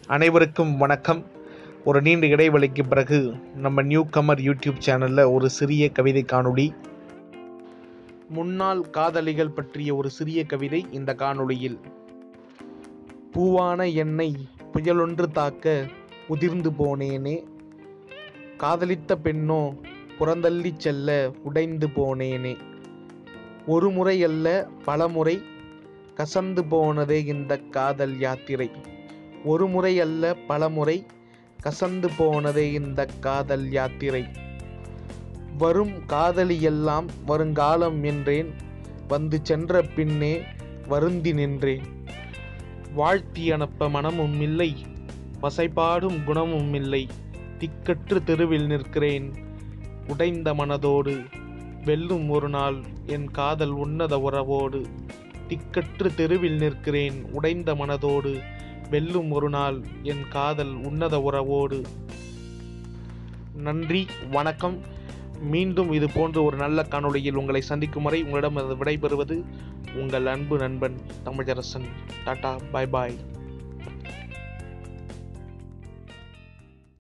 அனைவருக்கும் வணக்கம் ஒரு நீண்ட இடைவெளிக்கு பிறகு நம்ம நியூ கமர் யூடியூப் சேனலில் ஒரு சிறிய கவிதை காணொளி முன்னாள் காதலிகள் பற்றிய ஒரு சிறிய கவிதை இந்த காணொளியில் பூவான என்னை புயலொன்று தாக்க உதிர்ந்து போனேனே காதலித்த பெண்ணோ புறந்தள்ளிச் செல்ல உடைந்து போனேனே ஒரு முறை அல்ல பலமுறை கசந்து போனதே இந்த காதல் யாத்திரை ஒரு முறை அல்ல பலமுறை கசந்து போனதே இந்த காதல் யாத்திரை வரும் காதலியெல்லாம் வருங்காலம் என்றேன் வந்து சென்ற பின்னே வருந்தி நின்றேன் வாழ்த்தி அனுப்ப மனமும் இல்லை வசைபாடும் குணமும் இல்லை திக்கற்று தெருவில் நிற்கிறேன் உடைந்த மனதோடு வெல்லும் ஒரு நாள் என் காதல் உன்னத உறவோடு திக்கற்று தெருவில் நிற்கிறேன் உடைந்த மனதோடு வெல்லும் ஒரு நாள் என் காதல் உன்னத உறவோடு நன்றி வணக்கம் மீண்டும் இது போன்ற ஒரு நல்ல காணொளியில் உங்களை சந்திக்கும் வரை உங்களிடம் விடைபெறுவது உங்கள் அன்பு நண்பன் தமிழரசன் டாடா பாய் பாய்